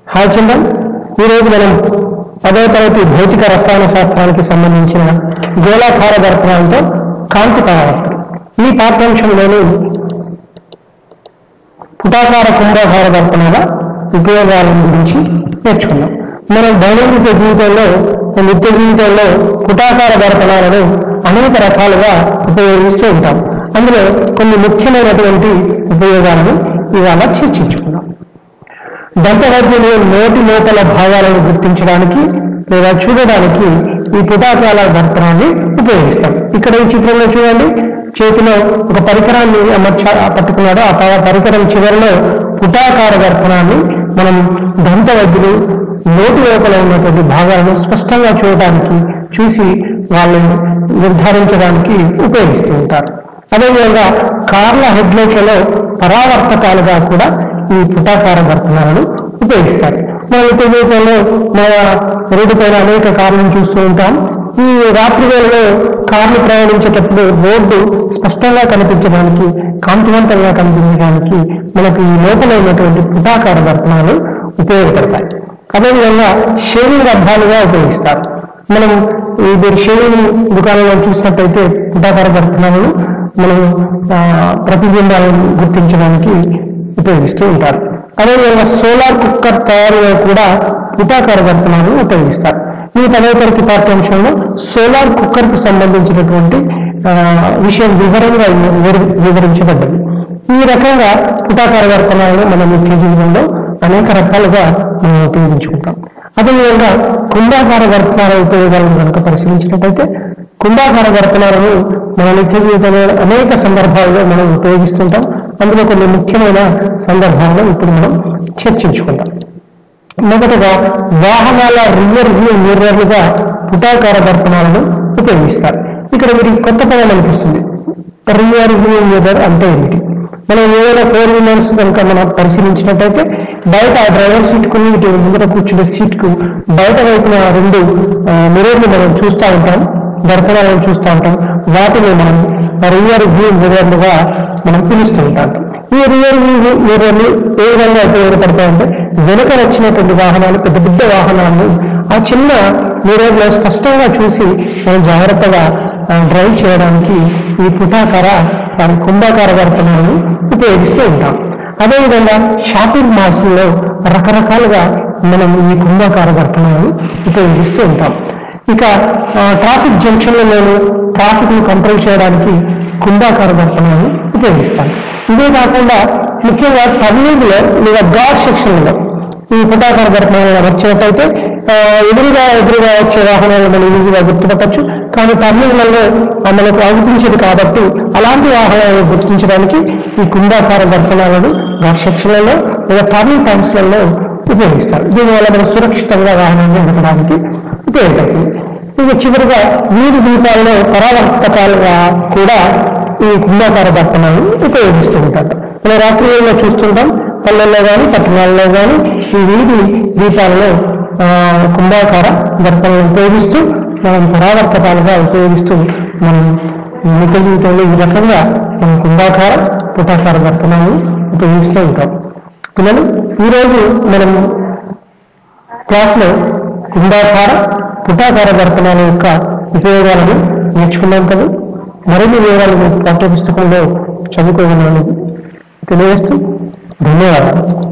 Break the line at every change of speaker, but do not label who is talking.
hi children ఈరోజు మనం పదవ తరగతి భౌతిక రసాయన శాస్త్రానికి సంబంధించిన గోళాకార దర్పణాలతో కాంతి పరావర్తనం ఈ పాఠ్యాంశంలోని పుటాకార కుంభాకార దర్పణాల ఉపయోగాల గురించి నేర్చుకుందాం మనం దైనందిక జీవితంలో నిత్య జీవితంలో పుటాకార దర్పణాలను అనేక రకాలుగా ఉపయోగిస్తూ ఉంటాం అందులో కొన్ని ముఖ్యమైనటువంటి ఉపయోగాలను ఇవాళ చర్చించుకుందాం దంతవైద్యులు నోటి లోపల భాగాలను గుర్తించడానికి లేదా చూడడానికి ఈ పుటాకాల దర్పణాన్ని ఉపయోగిస్తాం ఇక్కడ ఈ చిత్రంలో చూడండి చేతిలో ఒక పరికరాన్ని అమర్చ పట్టుకున్నాడు ఆ ప- పరికరం చివరిలో పుటాకార దర్పణాన్ని మనం దంతవైద్యులు నోటి లోపల ఉన్నటువంటి భాగాలను స్పష్టంగా చూడడానికి చూసి వాళ్ళని నిర్ధారించడానికి ఉపయోగిస్తూ ఉంటారు అదేవిధంగా కార్ల హెడ్లైట్లలో పరావర్తకాలుగా కూడా ఈ పుటాకార దర్పణాలను ఉపయోగిస్తారు మన నిత్య జీవితంలో మన రోడ్డు పైన అనేక కార్లను చూస్తూ ఉంటాం ఈ రాత్రి వేళలో కార్లు ప్రయాణించేటప్పుడు రోడ్డు స్పష్టంగా కనిపించడానికి కాంతివంతంగా కనిపించడానికి మనకు ఈ లోపల ఉన్నటువంటి పుటాకార దర్పణాలు ఉపయోగపడతాయి అదేవిధంగా షేవింగ్ అద్దాలుగా ఉపయోగిస్తారు మనం ఈ మీరు షేవింగ్ దుకాణంలో చూసినట్టయితే పుటాకార దర్పణాలను మనం ఆ, ప్రతిబింబాలను గుర్తించడానికి ఉపయోగిస్తూ ఉంటారు అదేవిధంగా సోలార్ కుక్కర్ తయారీలో కూడా పుటాకార దర్పణాలను ఉపయోగిస్తారు ఈ పదవ తరగతి పాఠ్యాంశంలో సోలార్ కుక్కర్ కు సంబంధించినటువంటి ఆ, విషయం వివరంగా వివరి- వివరించబడ్డది ఈ రకంగా పుటాకార దర్పణాలను మన నిత్య జీవితంలో అనేక రకాలుగా మనం ఉపయోగించుకుంటాం అదేవిధంగా కుంభాకార దర్పణాల ఉపయోగాలను కనుక పరిశీలించినట్టయితే కుంభాకార దర్పణాలను మన నిత్య జీవితంలో అనేక సందర్భాల్లో మనం ఉపయోగిస్తుంటాం అందులో కొన్ని ముఖ్యమైన సందర్భాలను ఇప్పుడు మనం చర్చించుకుందాం మొదటగా వాహనాల రియర్ వ్యూ మిర్రర్లుగా పుటాకార దర్పణాలను ఉపయోగిస్తారు ఇక్కడ మీరు కొత్త పదం అనిపిస్తుంది రియర్ వ్యూ మిర్రర్ అంటే ఏమిటి మనం ఏదైనా ఫోర్ వీలర్స్ కనుక మనం పరిశీలించినట్టయితే బయట ఆ డ్రైవర్ సీట్ కు ఇటు ముందర కూర్చునే సీట్ కు బయట వైపున రెండు ఆ, మిర్రర్లు మనం చూస్తూ ఉంటాం దర్పణాలను చూస్తూ ఉంటాం వాటిని మనం రియర్ వ్యూ మిర్రర్లుగా మనం పిలుస్తూ ఉంటాం ఈ రియర్ వ్యూ మిర్రర్లు ఏ విధంగా ఉపయోగపడతాయంటే వెనుక వచ్చినటువంటి వాహనాలు పెద్ద పెద్ద వాహనాలను ఆ చిన్న మిర్రర్ లో స్పష్టంగా చూసి మనం జాగ్రత్తగా ఆ, డ్రైవ్ చేయడానికి ఈ పుటాకార ఆ, కుంభాకార దర్పణాలను ఉపయోగిస్తూ ఉంటాం అదేవిధంగా షాపింగ్ మాల్స్ లో రకరకాలుగా మనం ఈ కుంభాకార దర్పణాలను ఉపయోగిస్తూ ఉంటాం ఇక ఆ, ట్రాఫిక్ జంక్షన్లలోను ట్రాఫిక్ ను కంట్రోల్ చేయడానికి కుంభాకార దర్పణాలను ఉపయోగిస్తాం ఇదే కాకుండా ముఖ్యంగా టర్నింగ్ లో లేదా గాడ్ సెక్షన్లో ఈ పుటాకార దర్పణాలను వచ్చినట్టయితే ఆ, ఎదురుగా ఎదురుగా వచ్చే వాహనాలను మనం ఈజీగా గుర్తుపట్టచ్చు కానీ టర్నింగ్లలో ఆ మనకు అనిపించదు కాబట్టి అలాంటి వాహనాలను గుర్తించడానికి ఈ కుంభాకార దర్పణాలను గాడ్ సెక్షన్లలో లేదా టర్నింగ్ పాయింట్స్లలో ఉపయోగిస్తారు దీనివల్ల మనం సురక్షితంగా వాహనాన్ని నడపడానికి ఉపయోగపడుతుంది ఇక చివరిగా వీధి దీపాలలో పరావర్తకాలుగా కూడా ఈ కుంభాకార దర్పణాలను ఉపయోగిస్తూ ఉంటారు మనం రాత్రి వేళలో చూస్తుంటాం పల్లెల్లో కానీ పట్టణాల్లో కానీ ఈ వీధి దీపాలలో ఆ, కుంభాకార దర్పణాలను ఉపయోగిస్తూ మనం పరావర్తకాలుగా ఉపయోగిస్తూ మనం నిత్య జీవితంలో ఈ రకంగా మనం కుంభాకార పుటాకార దర్పణాలను ఉపయోగిస్తూ ఉంటాం పిల్లలు ఈరోజు మనం క్లాస్లో కుంభాకార పుటాకార దర్పణాల యొక్క ఉపయోగాలను నేర్చుకున్నాం కదా మరిన్ని వివరాలను పాఠ్యపుస్తకంలో చదువుకోగలను తెలియజేస్తూ ధన్యవాదాలు